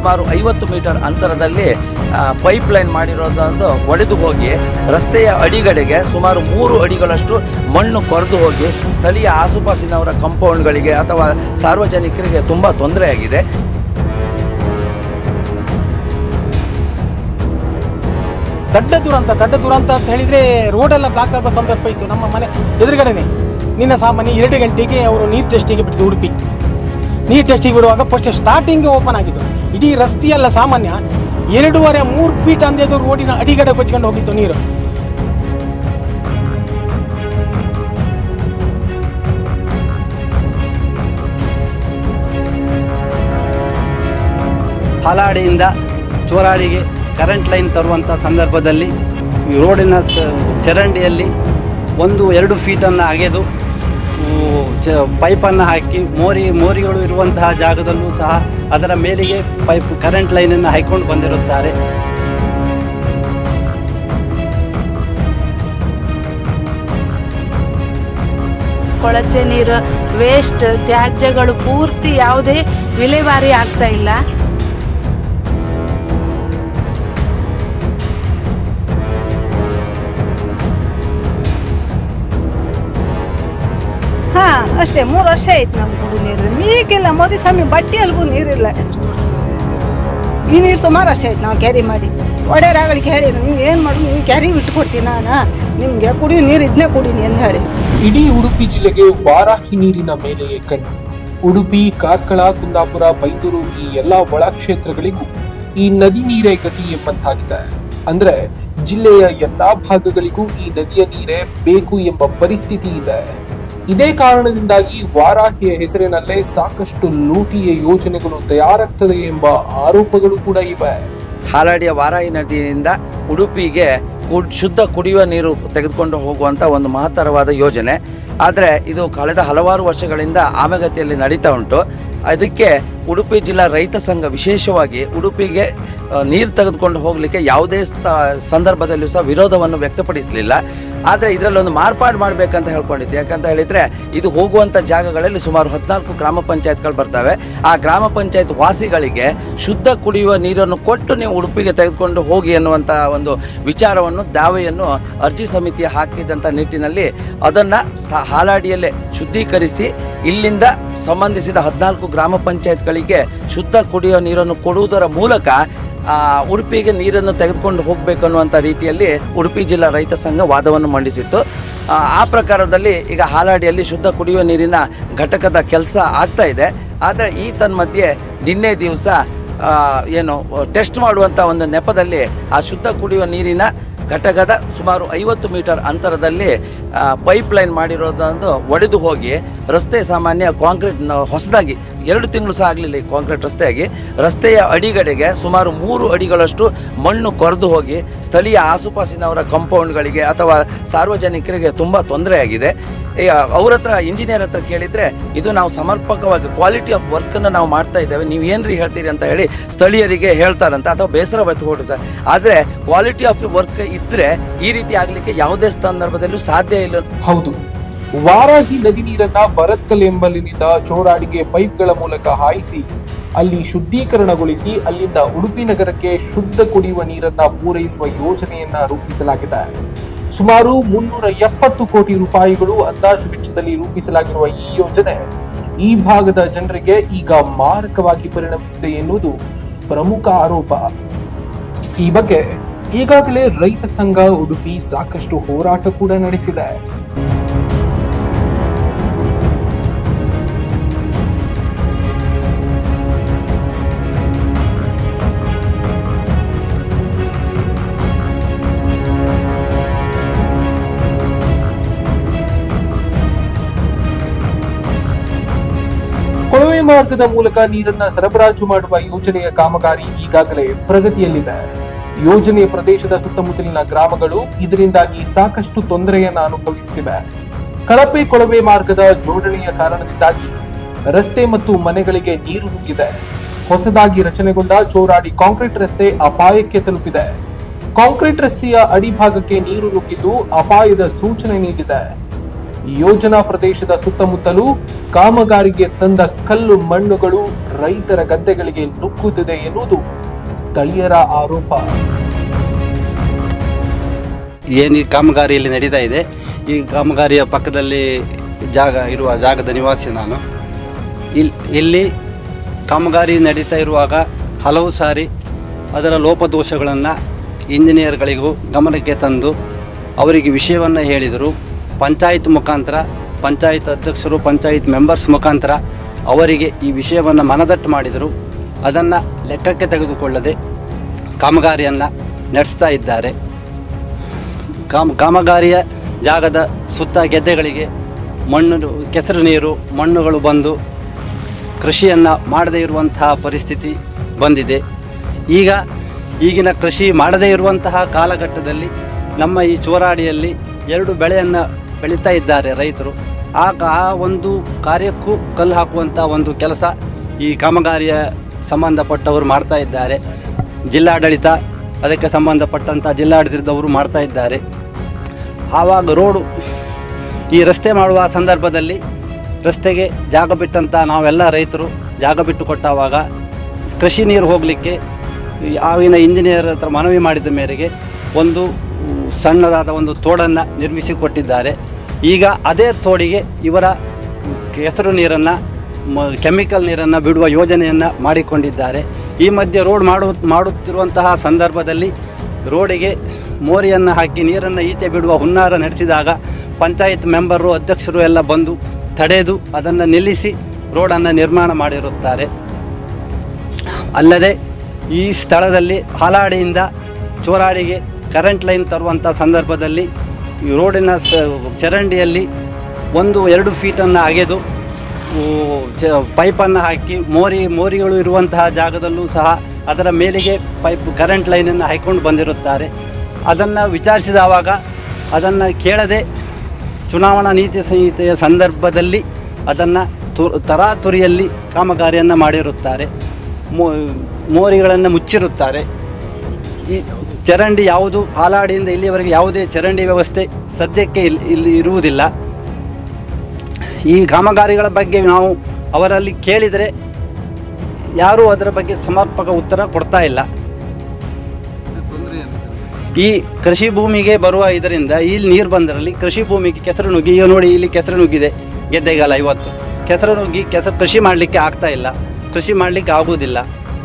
ಸುಮಾರು ಐವತ್ತು ಮೀಟರ್ ಅಂತರದಲ್ಲಿ ಪೈಪ್ ಲೈನ್ ಮಾಡಿರೋದೊಂದು ಒಡೆದು ಹೋಗಿ ರಸ್ತೆಯ ಅಡಿಗಡೆಗೆ ಸುಮಾರು ಮೂರು ಅಡಿಗಳಷ್ಟು ಮಣ್ಣು ಕೊರೆದು ಹೋಗಿ ಸ್ಥಳೀಯ ಆಸುಪಾಸಿನವರ ಕಂಪೌಂಡ್ಗಳಿಗೆ ಅಥವಾ ಸಾರ್ವಜನಿಕರಿಗೆ ತುಂಬ ತೊಂದರೆಯಾಗಿದೆ ದಡ್ಡ ದುರಂತ ದಡ್ಡ ದುರಂತ ಅಂತ ಹೇಳಿದ್ರೆ ರೋಡೆಲ್ಲ ಬ್ಲಾಕ್ ಆಗೋ ಸಂದರ್ಭ ಇತ್ತು ನಮ್ಮ ಮನೆ ಎದುರುಗಡೆನೆ ನಿನ್ನ ಸಾಮಾನ್ಯ ಎರಡು ಗಂಟೆಗೆ ಅವರು ನೀರು ಟೆಸ್ಟಿಗೆ ಬಿಟ್ಟಿದ್ದು ಉಡುಪಿ ನೀರು ಟೆಸ್ಟಿಗೆ ಬಿಡುವಾಗ ಫಸ್ಟ್ ಸ್ಟಾರ್ಟಿಂಗ್ ಓಪನ್ ಆಗಿದ್ದು ಇಡೀ ರಸ್ತೆಯಲ್ಲ ಸಾಮಾನ್ಯ ಎರಡೂವರೆ ಮೂರು ಫೀಟ್ ಅಂದೇದು ರೋಡಿನ ಅಡಿಗಡೆ ಕೊಚ್ಕೊಂಡು ಹೋಗಿತ್ತು ನೀರು ಹಾಲಾಡಿಯಿಂದ ಚೋರಾಡಿಗೆ ಕರೆಂಟ್ ಲೈನ್ ತರುವಂಥ ಸಂದರ್ಭದಲ್ಲಿ ಈ ರೋಡಿನ ಸ ಚರಂಡಿಯಲ್ಲಿ ಒಂದು ಎರಡು ಫೀಟನ್ನು ಅಗೆದು ಊ, ಚ ಪೈಪನ್ನು ಹಾಕಿ ಮೋರಿ ಮೋರಿಗಳು ಇರುವಂತಹ ಜಾಗದಲ್ಲೂ ಸಹ ಅದರ ಮೇಲಿಗೆ ಪೈಪ್ ಕರೆಂಟ್ ಲೈನನ್ನು ಹಾಯ್ಕೊಂಡು ಬಂದಿರುತ್ತಾರೆ ಕೊಳಚೆ ನೀರು ವೇಸ್ಟ್ ತ್ಯಾಜ್ಯಗಳು ಪೂರ್ತಿ ಯಾವುದೇ ವಿಲೇವಾರಿ ಆಗ್ತಾ ಇಲ್ಲ ಹಾ ಅಷ್ಟೇ ಮೂರು ವರ್ಷ ಆಯ್ತು ನಮ್ಗೆ ಕುಡಿ ನೀರು ಈಗಿಲ್ಲ ಮೋದಿ ಸ್ವಾಮಿ ಬಡ್ಡಿಯಲ್ಗೂ ನೀರಿಲ್ಲ ಈ ನೀರು ಸುಮಾರು ವರ್ಷ ಆಯ್ತು ನಾವು ಕ್ಯಾರಿ ಮಾಡಿ ಒಡೆಯರಾಗಳಿಗೆ ಹೇಳಿ ನೀವು ಏನು ಮಾಡಿ ನೀವು ಕ್ಯಾರಿ ಬಿಟ್ಕೊಡ್ತೀನಿ ನಾನು ನಿಮಗೆ ಕುಡಿಯೋ ನೀರು ಇದನ್ನೇ ಕುಡೀನಿ ಅಂತ ಹೇಳಿ ಇಡೀ ಉಡುಪಿ ಜಿಲ್ಲೆಗೆ ವಾರಾಹಿ ನೀರಿನ ಮೇಲೆಯೇ ಕಣ್ಣು ಉಡುಪಿ ಕಾರ್ಕಳ ಕುಂದಾಪುರ ಬೈಂದೂರು ಈ ಎಲ್ಲಾ ಒಳ ಕ್ಷೇತ್ರಗಳಿಗೂ ಈ ನದಿ ನೀರೇ ಗತಿ ಎಂಬಂತಾಗಿದೆ ಅಂದ್ರೆ ಜಿಲ್ಲೆಯ ಎಲ್ಲಾ ಭಾಗಗಳಿಗೂ ಈ ನದಿಯ ನೀರೇ ಬೇಕು ಎಂಬ ಪರಿಸ್ಥಿತಿ ಇದೆ ಇದೇ ಕಾರಣದಿಂದಾಗಿ ವಾರಾಹಿಯ ಹೆಸರಿನಲ್ಲೇ ಸಾಕಷ್ಟು ಲೂಟಿಯ ಯೋಜನೆಗಳು ತಯಾರಾಗ್ತದೆ ಎಂಬ ಆರೋಪಗಳು ಕೂಡ ಇವೆ ಹಾಲಾಡಿಯ ವಾರಾಯಿ ನದಿಯಿಂದ ಉಡುಪಿಗೆ ಕುಡ್- ಶುದ್ಧ ಕುಡಿಯುವ ನೀರು ತೆಗೆದುಕೊಂಡು ಹೋಗುವಂಥ ಒಂದು ಮಹತ್ತರವಾದ ಯೋಜನೆ ಆದರೆ ಇದು ಕಳೆದ ಹಲವಾರು ವರ್ಷಗಳಿಂದ ಆಮೆಗತಿಯಲ್ಲಿ ನಡೀತಾ ಉಂಟು ಅದಕ್ಕೆ ಉಡುಪಿ ಜಿಲ್ಲಾ ರೈತ ಸಂಘ ವಿಶೇಷವಾಗಿ ಉಡುಪಿಗೆ ಆ, ನೀರು ತೆಗೆದುಕೊಂಡು ಹೋಗಲಿಕ್ಕೆ ಯಾವುದೇ ಸ್ಥ- ಸಂದರ್ಭದಲ್ಲೂ ಸಹ ವಿರೋಧವನ್ನು ವ್ಯಕ್ತಪಡಿಸಲಿಲ್ಲ ಆದರೆ ಇದರಲ್ಲಿ ಒಂದು ಮಾರ್ಪಾಡು ಮಾಡಬೇಕಂತ ಹೇಳ್ಕೊಂಡಿತ್ತು ಯಾಕಂತ ಹೇಳಿದರೆ ಇದು ಹೋಗುವಂಥ ಜಾಗಗಳಲ್ಲಿ ಸುಮಾರು ಹದಿನಾಲ್ಕು ಗ್ರಾಮ ಪಂಚಾಯತ್ಗಳು ಬರ್ತವೆ ಆ ಗ್ರಾಮ ಪಂಚಾಯತ್ ವಾಸಿಗಳಿಗೆ ಶುದ್ಧ ಕುಡಿಯುವ ನೀರನ್ನು ಕೊಟ್ಟು ನೀವು ಉಡುಪಿಗೆ ತೆಗೆದುಕೊಂಡು ಹೋಗಿ ಎನ್ನುವಂಥ ಒಂದು ವಿಚಾರವನ್ನು ದಾವೆಯನ್ನು ಅರ್ಜಿ ಸಮಿತಿ ಹಾಕಿದಂಥ ನಿಟ್ಟಿನಲ್ಲಿ ಅದನ್ನು ಹಾಲಾಡಿಯಲ್ಲೇ ಶುದ್ಧೀಕರಿಸಿ ಇಲ್ಲಿಂದ ಸಂಬಂಧಿಸಿದ ಹದಿನಾಲ್ಕು ಗ್ರಾಮ ಪಂಚಾಯತ್ಗಳಿಗೆ ಶುದ್ಧ ಕುಡಿಯುವ ನೀರನ್ನು ಕೊಡುವುದರ ಮೂಲಕ ಆ, ಉಡುಪಿಗೆ ನೀರನ್ನು ತೆಗೆದುಕೊಂಡು ಹೋಗಬೇಕು ಅನ್ನುವಂಥ ರೀತಿಯಲ್ಲಿ ಉಡುಪಿ ಜಿಲ್ಲಾ ರೈತ ಸಂಘ ವಾದವನ್ನು ಮಂಡಿಸಿತ್ತು ಆ, ಆ ಪ್ರಕಾರದಲ್ಲಿ ಈಗ ಹಾಲಾಡಿಯಲ್ಲಿ ಶುದ್ಧ ಕುಡಿಯುವ ನೀರಿನ ಘಟಕದ ಕೆಲಸ ಆಗ್ತಾ ಇದೆ ಆದರೆ ಈ ತನ್ಮಧ್ಯೆ ನಿನ್ನೆ ದಿವಸ ಏನು ಟೆಸ್ಟ್ ಮಾಡುವಂಥ ಒಂದು ನೆಪದಲ್ಲಿ ಆ ಶುದ್ಧ ಕುಡಿಯುವ ನೀರಿನ ಘಟಕದ ಸುಮಾರು ಐವತ್ತು ಮೀಟರ್ ಅಂತರದಲ್ಲಿ ಪೈಪ್ ಲೈನ್ ಮಾಡಿರೋದೊಂದು ಒಡೆದು ಹೋಗಿ ರಸ್ತೆ ಸಾಮಾನ್ಯ ಕಾಂಕ್ರೀಟ್ ಹೊಸದಾಗಿ ಎರಡು ತಿಂಗಳು ಸಹ ಆಗಲಿಲ್ಲ ಈ ಕಾಂಕ್ರೀಟ್ ರಸ್ತೆಯಾಗಿ ರಸ್ತೆಯ ಅಡಿಗಡೆಗೆ ಸುಮಾರು ಮೂರು ಅಡಿಗಳಷ್ಟು ಮಣ್ಣು ಕೊರೆದು ಹೋಗಿ ಸ್ಥಳೀಯ ಆಸುಪಾಸಿನವರ ಕಂಪೌಂಡ್ಗಳಿಗೆ ಅಥವಾ ಸಾರ್ವಜನಿಕರಿಗೆ ತುಂಬ ತೊಂದರೆಯಾಗಿದೆ ಈಗ ಅವ್ರ ಹತ್ರ ಇಂಜಿನಿಯರ್ ಹತ್ರ ಕೇಳಿದರೆ ಇದು ನಾವು ಸಮರ್ಪಕವಾಗಿ ಕ್ವಾಲಿಟಿ ಆಫ್ ವರ್ಕನ್ನು ನಾವು ಮಾಡ್ತಾ ಇದ್ದೇವೆ ನೀವು ಏನ್ರಿ ಹೇಳ್ತೀರಿ ಅಂತ ಹೇಳಿ ಸ್ಥಳೀಯರಿಗೆ ಹೇಳ್ತಾರಂತ ಅಥವಾ ಬೇಸರ ವ್ಯಕ್ತಪಡಿಸ್ತಾರೆ ಆದರೆ ಕ್ವಾಲಿಟಿ ಆಫ್ ವರ್ಕ್ ಇದ್ದರೆ ಈ ರೀತಿ ಆಗಲಿಕ್ಕೆ ಯಾವುದೇ ಸಂದರ್ಭದಲ್ಲೂ ಸಾಧ್ಯ ಇಲ್ಲ ಹೌದು ವಾರಾಹಿ ನದಿ ನೀರನ್ನ ಬರತ್ಕಲ್ ಎಂಬಲ್ಲಿನಿಂದ ಚೋರಾಡಿಗೆ ಪೈಪ್ಗಳ ಮೂಲಕ ಹಾಯಿಸಿ ಅಲ್ಲಿ ಶುದ್ಧೀಕರಣಗೊಳಿಸಿ ಅಲ್ಲಿಂದ ಉಡುಪಿ ನಗರಕ್ಕೆ ಶುದ್ಧ ಕುಡಿಯುವ ನೀರನ್ನ ಪೂರೈಸುವ ಯೋಜನೆಯನ್ನ ರೂಪಿಸಲಾಗಿದೆ ಸುಮಾರು ಮುನ್ನೂರ ಎಪ್ಪತ್ತು ಕೋಟಿ ರೂಪಾಯಿಗಳು ಅಂದಾಜು ವೆಚ್ಚದಲ್ಲಿ ರೂಪಿಸಲಾಗಿರುವ ಈ ಯೋಜನೆ ಈ ಭಾಗದ ಜನರಿಗೆ ಈಗ ಮಾರಕವಾಗಿ ಪರಿಣಮಿಸಿದೆ ಎನ್ನುವುದು ಪ್ರಮುಖ ಆರೋಪ ಈ ಬಗ್ಗೆ ಈಗಾಗಲೇ ರೈತ ಸಂಘ ಉಡುಪಿ ಸಾಕಷ್ಟು ಹೋರಾಟ ಕೂಡ ನಡೆಸಿದೆ ಕೊಳವೆ ಮಾರ್ಗದ ಮೂಲಕ ನೀರನ್ನ ಸರಬರಾಜು ಮಾಡುವ ಯೋಜನೆಯ ಕಾಮಗಾರಿ ಈಗಾಗಲೇ ಪ್ರಗತಿಯಲ್ಲಿದೆ ಯೋಜನೆ ಪ್ರದೇಶದ ಸುತ್ತಮುತ್ತಲಿನ ಗ್ರಾಮಗಳು ಇದರಿಂದಾಗಿ ಸಾಕಷ್ಟು ತೊಂದರೆಯನ್ನ ಅನುಭವಿಸುತ್ತಿವೆ ಕಳಪೆ ಕೊಳವೆ ಮಾರ್ಗದ ಜೋಡಣೆಯ ಕಾರಣದಿಂದಾಗಿ ರಸ್ತೆ ಮತ್ತು ಮನೆಗಳಿಗೆ ನೀರು ನುಗ್ಗಿದೆ ಹೊಸದಾಗಿ ರಚನೆಗೊಂಡ ಚೋರಾಡಿ ಕಾಂಕ್ರೀಟ್ ರಸ್ತೆ ಅಪಾಯಕ್ಕೆ ತಲುಪಿದೆ ಕಾಂಕ್ರೀಟ್ ರಸ್ತೆಯ ಅಡಿಭಾಗಕ್ಕೆ ನೀರು ನುಗ್ಗಿದ್ದು ಅಪಾಯದ ಸೂಚನೆ ನೀಡಿದೆ ಯೋಜನಾ ಪ್ರದೇಶದ ಸುತ್ತಮುತ್ತಲೂ ಕಾಮಗಾರಿಗೆ ತಂದ ಕಲ್ಲು ಮಣ್ಣುಗಳು ರೈತರ ಗದ್ದೆಗಳಿಗೆ ನುಗ್ಗುತ್ತಿದೆ ಎನ್ನುವುದು ಸ್ಥಳೀಯರ ಆರೋಪ ಏನು ಈ ಕಾಮಗಾರಿ ಇಲ್ಲಿ ನಡೀತಾ ಇದೆ ಈ ಕಾಮಗಾರಿಯ ಪಕ್ಕದಲ್ಲಿ ಜಾಗ ಇರುವ ಜಾಗದ ನಿವಾಸಿ ನಾನು ಇಲ್ಲಿ ಇಲ್ಲಿ ಕಾಮಗಾರಿ ನಡೀತಾ ಇರುವಾಗ ಹಲವು ಸಾರಿ ಅದರ ಲೋಪದೋಷಗಳನ್ನು ಇಂಜಿನಿಯರ್ಗಳಿಗೂ ಗಮನಕ್ಕೆ ತಂದು ಅವರಿಗೆ ವಿಷಯವನ್ನು ಹೇಳಿದರು ಪಂಚಾಯತ್ ಮುಖಾಂತರ ಪಂಚಾಯತ್ ಅಧ್ಯಕ್ಷರು ಪಂಚಾಯತ್ ಮೆಂಬರ್ಸ್ ಮುಖಾಂತರ ಅವರಿಗೆ ಈ ವಿಷಯವನ್ನು ಮನದಟ್ಟು ಮಾಡಿದರು ಅದನ್ನು ಲೆಕ್ಕಕ್ಕೆ ತೆಗೆದುಕೊಳ್ಳದೆ ಕಾಮಗಾರಿಯನ್ನು ನಡೆಸ್ತಾ ಇದ್ದಾರೆ ಕಾಮ ಕಾಮಗಾರಿಯ ಜಾಗದ ಸುತ್ತ ಗೆದ್ದೆಗಳಿಗೆ ಮಣ್ಣು ಕೆಸರು ನೀರು ಮಣ್ಣುಗಳು ಬಂದು ಕೃಷಿಯನ್ನು ಮಾಡದೇ ಇರುವಂತಹ ಪರಿಸ್ಥಿತಿ ಬಂದಿದೆ ಈಗ ಈಗಿನ ಕೃಷಿ ಮಾಡದೇ ಇರುವಂತಹ ಕಾಲಘಟ್ಟದಲ್ಲಿ ನಮ್ಮ ಈ ಚೋರಾಡಿಯಲ್ಲಿ ಎರಡು ಬೆಳೆಯನ್ನು ಬೆಳೀತಾ ಇದ್ದಾರೆ ರೈತರು ಆ ಕ- ಆ ಒಂದು ಕಾರ್ಯಕ್ಕೂ ಕಲ್ಲು ಹಾಕುವಂಥ ಒಂದು ಕೆಲಸ ಈ ಕಾಮಗಾರಿಯ ಸಂಬಂಧಪಟ್ಟವರು ಮಾಡ್ತಾ ಇದ್ದಾರೆ ಜಿಲ್ಲಾಡಳಿತ ಅದಕ್ಕೆ ಸಂಬಂಧಪಟ್ಟಂಥ ಜಿಲ್ಲಾಡಳಿತದವರು ಮಾಡ್ತಾ ಇದ್ದಾರೆ ಆವಾಗ ರೋಡು ಈ ರಸ್ತೆ ಮಾಡುವ ಸಂದರ್ಭದಲ್ಲಿ ರಸ್ತೆಗೆ ಜಾಗ ಬಿಟ್ಟಂಥ ನಾವೆಲ್ಲ ರೈತರು ಜಾಗ ಬಿಟ್ಟು ಕೊಟ್ಟಾವಾಗ ಕೃಷಿ ನೀರು ಹೋಗಲಿಕ್ಕೆ ಆವಿನ ಇಂಜಿನಿಯರ್ ಹತ್ರ ಮನವಿ ಮಾಡಿದ ಮೇರೆಗೆ ಒಂದು ಸಣ್ಣದಾದ ಒಂದು ತೋಡನ್ನು ನಿರ್ಮಿಸಿ ಕೊಟ್ಟಿದ್ದಾರೆ ಈಗ ಅದೇ ತೋಡಿಗೆ ಇವರ ಕೆಸರು ನೀರನ್ನು ಕೆಮಿಕಲ್ ನೀರನ್ನು ಬಿಡುವ ಯೋಜನೆಯನ್ನು ಮಾಡಿಕೊಂಡಿದ್ದಾರೆ ಈ ಮಧ್ಯೆ ರೋಡ್ ಮಾಡು ಮಾಡುತ್ತಿರುವಂತಹ ಸಂದರ್ಭದಲ್ಲಿ ರೋಡಿಗೆ ಮೋರಿಯನ್ನು ಹಾಕಿ ನೀರನ್ನು ಈಚೆ ಬಿಡುವ ಹುನ್ನಾರ ನಡೆಸಿದಾಗ ಪಂಚಾಯತ್ ಮೆಂಬರು ಅಧ್ಯಕ್ಷರು ಎಲ್ಲ ಬಂದು ತಡೆದು ಅದನ್ನು ನಿಲ್ಲಿಸಿ ರೋಡನ್ನು ನಿರ್ಮಾಣ ಮಾಡಿರುತ್ತಾರೆ ಅಲ್ಲದೆ ಈ ಸ್ಥಳದಲ್ಲಿ ಹಾಲಾಡಿಯಿಂದ ಚೋರಾಡಿಗೆ ಕರೆಂಟ್ ಲೈನ್ ತರುವಂಥ ಸಂದರ್ಭದಲ್ಲಿ ಈ ರೋಡಿನ ಸ ಚರಂಡಿಯಲ್ಲಿ ಒಂದು ಎರಡು ಫೀಟನ್ನು ಅಗೆದು ಊ, ಚ ಪೈಪನ್ನು ಹಾಕಿ ಮೋರಿ ಮೋರಿಗಳು ಇರುವಂತಹ ಜಾಗದಲ್ಲೂ ಸಹ ಅದರ ಮೇಲಿಗೆ ಪೈಪ್ ಕರೆಂಟ್ ಲೈನನ್ನು ಹಾಯ್ಕೊಂಡು ಬಂದಿರುತ್ತಾರೆ ಅದನ್ನು ವಿಚಾರಿಸಿದವಾಗ ಅದನ್ನು ಕೇಳದೆ ಚುನಾವಣಾ ನೀತಿ ಸಂಹಿತೆಯ ಸಂದರ್ಭದಲ್ಲಿ ಅದನ್ನು ತು ತರಾತುರಿಯಲ್ಲಿ ಕಾಮಗಾರಿಯನ್ನು ಮಾಡಿರುತ್ತಾರೆ ಮೋ ಮೋರಿಗಳನ್ನು ಮುಚ್ಚಿರುತ್ತಾರೆ ಈ ಚರಂಡಿ ಯಾವುದು ಹಾಲಾಡಿಯಿಂದ ಇಲ್ಲಿಯವರೆಗೆ ಯಾವುದೇ ಚರಂಡಿ ವ್ಯವಸ್ಥೆ ಸದ್ಯಕ್ಕೆ ಇಲ್ಲಿ ಇಲ್ಲಿ ಇರುವುದಿಲ್ಲ ಈ ಕಾಮಗಾರಿಗಳ ಬಗ್ಗೆ ನಾವು ಅವರಲ್ಲಿ ಕೇಳಿದರೆ ಯಾರೂ ಅದರ ಬಗ್ಗೆ ಸಮರ್ಪಕ ಉತ್ತರ ಕೊಡ್ತಾ ಇಲ್ಲ ಈ ಕೃಷಿ ಭೂಮಿಗೆ ಬರುವ ಇದರಿಂದ ಇಲ್ಲಿ ನೀರು ಬಂದರಲ್ಲಿ ಕೃಷಿ ಭೂಮಿಗೆ ಕೆಸರು ನುಗ್ಗಿ ಈಗ ನೋಡಿ ಇಲ್ಲಿ ಕೆಸರು ನುಗ್ಗಿದೆ ಗೆದ್ದೆಗಾಲ ಇವತ್ತು ಕೆಸರು ನುಗ್ಗಿ ಕೆಸರು ಕೃಷಿ ಮಾಡಲಿಕ್ಕೆ ಆಗ್ತಾ ಇಲ್ಲ ಕೃಷಿ ಮಾಡಲಿಕ್ಕೆ ಆಗುವುದಿಲ್ಲ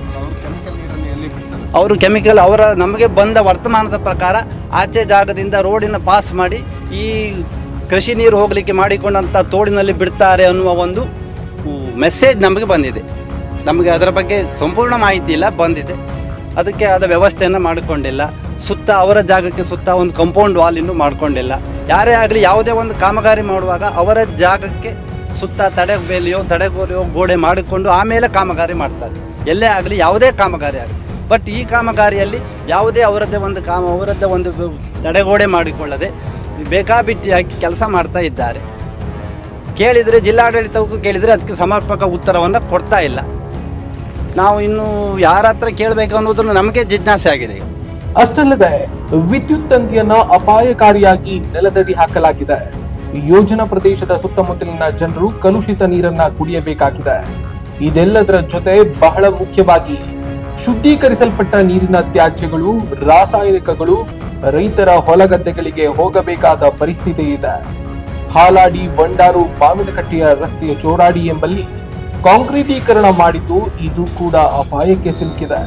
ಅವರು ಕೆಮಿಕಲ್ ಅವರ ನಮಗೆ ಬಂದ ವರ್ತಮಾನದ ಪ್ರಕಾರ ಆಚೆ ಜಾಗದಿಂದ ರೋಡಿನ ಪಾಸ್ ಮಾಡಿ ಈ ಕೃಷಿ ನೀರು ಹೋಗಲಿಕ್ಕೆ ಮಾಡಿಕೊಂಡಂಥ ತೋಡಿನಲ್ಲಿ ಬಿಡ್ತಾರೆ ಅನ್ನುವ ಒಂದು ಮೆಸೇಜ್ ನಮಗೆ ಬಂದಿದೆ ನಮಗೆ ಅದರ ಬಗ್ಗೆ ಸಂಪೂರ್ಣ ಮಾಹಿತಿ ಇಲ್ಲ ಬಂದಿದೆ ಅದಕ್ಕೆ ಆದ ವ್ಯವಸ್ಥೆಯನ್ನು ಮಾಡಿಕೊಂಡಿಲ್ಲ ಸುತ್ತ ಅವರ ಜಾಗಕ್ಕೆ ಸುತ್ತ ಒಂದು ಕಂಪೌಂಡ್ ವಾಲ್ ಇನ್ನೂ ಮಾಡಿಕೊಂಡಿಲ್ಲ ಯಾರೇ ಆಗಲಿ ಯಾವುದೇ ಒಂದು ಕಾಮಗಾರಿ ಮಾಡುವಾಗ ಅವರ ಜಾಗಕ್ಕೆ ಸುತ್ತ ತಡೆ ಬೇಲಿಯೋ ತಡೆಗೋಲಿಯೋ ಗೋಡೆ ಮಾಡಿಕೊಂಡು ಆಮೇಲೆ ಕಾಮಗಾರಿ ಮಾಡ್ತಾರೆ ಎಲ್ಲೇ ಆಗಲಿ ಯಾವುದೇ ಕಾಮಗಾರಿ ಆಗಲಿ ಬಟ್ ಈ ಕಾಮಗಾರಿಯಲ್ಲಿ ಯಾವುದೇ ಅವರದ್ದೇ ಒಂದು ಕಾಮ ಅವರದ್ದೇ ಒಂದು ತಡೆಗೋಡೆ ಮಾಡಿಕೊಳ್ಳದೆ ಬೇಕಾಬಿಟ್ಟಿಯಾಗಿ ಕೆಲಸ ಮಾಡ್ತಾ ಇದ್ದಾರೆ ಕೇಳಿದರೆ ಜಿಲ್ಲಾಡಳಿತಕ್ಕೂ ಕೇಳಿದರೆ ಅದಕ್ಕೆ ಸಮರ್ಪಕ ಉತ್ತರವನ್ನು ಕೊಡ್ತಾ ಇಲ್ಲ ನಾವು ಇನ್ನು ಯಾರ ಹತ್ರ ಕೇಳಬೇಕು ಅನ್ನೋದನ್ನು ನಮಗೆ ಜಿಜ್ಞಾಸೆ ಆಗಿದೆ ಈಗ ಅಷ್ಟಲ್ಲದೆ ವಿದ್ಯುತ್ ತಂತಿಯನ್ನ ಅಪಾಯಕಾರಿಯಾಗಿ ನೆಲದಡಿ ಹಾಕಲಾಗಿದೆ ಯೋಜನಾ ಪ್ರದೇಶದ ಸುತ್ತಮುತ್ತಲಿನ ಜನರು ಕಲುಷಿತ ನೀರನ್ನ ಕುಡಿಯಬೇಕಾಗಿದೆ ಇದೆಲ್ಲದರ ಜೊತೆ ಬಹಳ ಮುಖ್ಯವಾಗಿ ಶುದ್ಧೀಕರಿಸಲ್ಪಟ್ಟ ನೀರಿನ ತ್ಯಾಜ್ಯಗಳು ರಾಸಾಯನಿಕಗಳು ರೈತರ ಹೊಲಗದ್ದೆಗಳಿಗೆ ಹೋಗಬೇಕಾದ ಪರಿಸ್ಥಿತಿ ಇದೆ ಹಾಲಾಡಿ ಬಂಡಾರು ಮಾವಿನಕಟ್ಟೆಯ ರಸ್ತೆಯ ಚೋರಾಡಿ ಎಂಬಲ್ಲಿ ಕಾಂಕ್ರೀಟೀಕರಣ ಮಾಡಿದ್ದು ಇದು ಕೂಡ ಅಪಾಯಕ್ಕೆ ಸಿಲುಕಿದೆ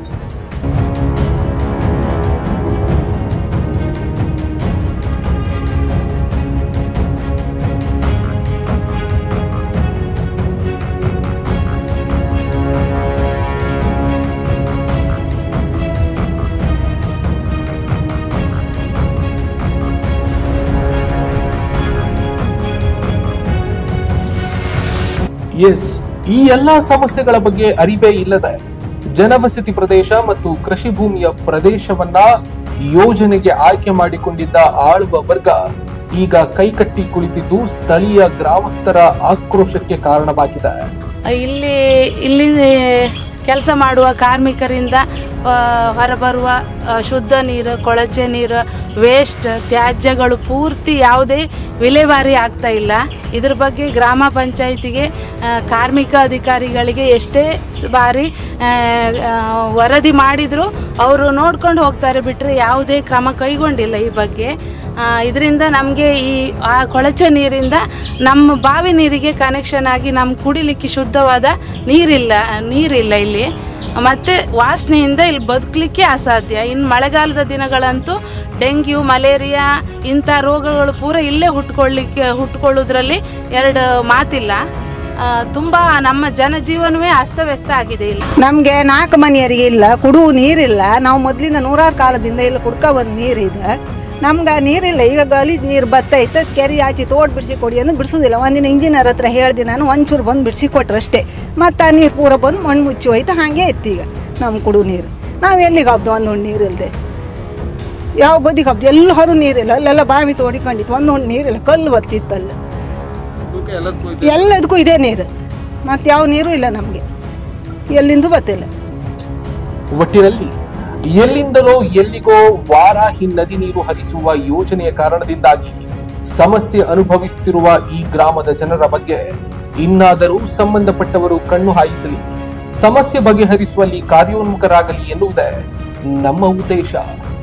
ಎಸ್ ಈ ಎಲ್ಲಾ ಸಮಸ್ಯೆಗಳ ಬಗ್ಗೆ ಅರಿವೇ ಇಲ್ಲದೆ ಜನವಸತಿ ಪ್ರದೇಶ ಮತ್ತು ಕೃಷಿ ಭೂಮಿಯ ಪ್ರದೇಶವನ್ನ ಯೋಜನೆಗೆ ಆಯ್ಕೆ ಮಾಡಿಕೊಂಡಿದ್ದ ಆಳುವ ವರ್ಗ ಈಗ ಕೈಕಟ್ಟಿ ಕುಳಿತಿದ್ದು ಸ್ಥಳೀಯ ಗ್ರಾಮಸ್ಥರ ಆಕ್ರೋಶಕ್ಕೆ ಕಾರಣವಾಗಿದೆ ಇಲ್ಲಿ ಇಲ್ಲಿ ಕೆಲಸ ಮಾಡುವ ಕಾರ್ಮಿಕರಿಂದ ಆ, ಹೊರಬರುವ ಆ, ಶುದ್ಧ ನೀರು ಕೊಳಚೆ ನೀರು ವೇಸ್ಟ್ ತ್ಯಾಜ್ಯಗಳು ಪೂರ್ತಿ ಯಾವುದೇ ವಿಲೇವಾರಿ ಆಗ್ತಾ ಇಲ್ಲ ಇದ್ರ ಬಗ್ಗೆ ಗ್ರಾಮ ಪಂಚಾಯಿತಿಗೆ ಆ, ಕಾರ್ಮಿಕ ಅಧಿಕಾರಿಗಳಿಗೆ ಎಷ್ಟೇ ಸ್- ಬಾರಿ ಆ, ಆ, ವರದಿ ಮಾಡಿದರೂ ಅವರು ನೋಡ್ಕೊಂಡು ಹೋಗ್ತಾರೆ ಬಿಟ್ಟರೆ ಯಾವುದೇ ಕ್ರಮ ಕೈಗೊಂಡಿಲ್ಲ ಈ ಬಗ್ಗೆ ಇದರಿಂದ ನಮಗೆ ಈ ಆ ಕೊಳಚೆ ನೀರಿಂದ ನಮ್ಮ ಬಾವಿ ನೀರಿಗೆ ಕನೆಕ್ಷನ್ ಆಗಿ ನಮ್ಮ ಕುಡಿಲಿಕ್ಕೆ ಶುದ್ಧವಾದ ನೀರಿಲ್ಲ ನೀರಿಲ್ಲ ಇಲ್ಲಿ ಮತ್ತು ವಾಸನೆಯಿಂದ ಇಲ್ಲಿ ಬದುಕಲಿಕ್ಕೆ ಅಸಾಧ್ಯ ಇನ್ನು ಮಳೆಗಾಲದ ದಿನಗಳಂತೂ ಡೆಂಗ್ಯೂ ಮಲೇರಿಯಾ ಇಂಥ ರೋಗಗಳು ಪೂರ ಇಲ್ಲೇ ಹುಟ್ಕೊಳ್ಳಿಕ್ಕೆ ಹುಟ್ಕೊಳ್ಳೋದ್ರಲ್ಲಿ ಎರಡು ಮಾತಿಲ್ಲ ತುಂಬ ನಮ್ಮ ಜನಜೀವನವೇ ಅಸ್ತವ್ಯಸ್ತ ಆಗಿದೆ ಇಲ್ಲಿ ನಮಗೆ ನಾಲ್ಕು ಮನೆಯವರಿಗೆ ಇಲ್ಲ ಕುಡುವ ನೀರಿಲ್ಲ ನಾವು ಮೊದಲಿಂದ ನೂರಾರು ಕಾಲದಿಂದ ಇಲ್ಲಿ ಕುಡ್ಕೊ ಬಂದು ನೀರಿದೆ ನಮ್ಗೆ ಆ ನೀರಿಲ್ಲ ಈಗ ಗಲೀಜು ನೀರು ಬತ್ತೈತೆ ಕೆರೆ ಆಚೆ ತೋಡ್ ಬಿಡಿಸಿ ಕೊಡಿ ಅಂದ್ರೆ ಬಿಡಿಸೋದಿಲ್ಲ ಒಂದಿನ ಇಂಜಿನಿಯರ್ ಹತ್ರ ಹೇಳ್ದೆ ನಾನು ಒಂಚೂರು ಬಂದು ಬಿಡಿಸಿ ಕೊಟ್ರು ಅಷ್ಟೇ ಮತ್ತು ಆ ನೀರು ಪೂರ ಬಂದು ಮಣ್ಣು ಮುಚ್ಚಿ ಹೋಯ್ತು ಹಾಗೆ ಇತ್ತು ಈಗ ನಮ್ಮ ಕುಡು ನೀರು ನಾವು ಎಲ್ಲಿಗೆ ಹಬ್ದು ಒಂದು ಹುಣ್ಣು ನೀರಿಲ್ಲದೆ ಯಾವ ಬದಿಗೆ ಹಬ್ದು ಎಲ್ಲರೂ ನೀರಿಲ್ಲ ಅಲ್ಲೆಲ್ಲ ಬಾವಿ ತೋಡಿಕೊಂಡಿತ್ತು ಒಂದು ಹುಣ್ಣು ನೀರಿಲ್ಲ ಕಲ್ಲು ಬತ್ತಿತ್ತಲ್ಲ ಎಲ್ಲದಕ್ಕೂ ಇದೇ ನೀರು ಮತ್ತು ಯಾವ ನೀರು ಇಲ್ಲ ನಮಗೆ ಎಲ್ಲಿಂದ ಬತ್ತಿಲ್ಲ ಒಟ್ಟಿನಲ್ಲಿ ಎಲ್ಲಿಂದಲೋ ಎಲ್ಲಿಗೋ ವಾರಾಹಿ ನದಿ ನೀರು ಹರಿಸುವ ಯೋಜನೆಯ ಕಾರಣದಿಂದಾಗಿ ಸಮಸ್ಯೆ ಅನುಭವಿಸುತ್ತಿರುವ ಈ ಗ್ರಾಮದ ಜನರ ಬಗ್ಗೆ ಇನ್ನಾದರೂ ಸಂಬಂಧಪಟ್ಟವರು ಕಣ್ಣು ಹಾಯಿಸಲಿ ಸಮಸ್ಯೆ ಬಗೆಹರಿಸುವಲ್ಲಿ ಕಾರ್ಯೋನ್ಮುಖರಾಗಲಿ ಎನ್ನುವುದೇ ನಮ್ಮ ಉದ್ದೇಶ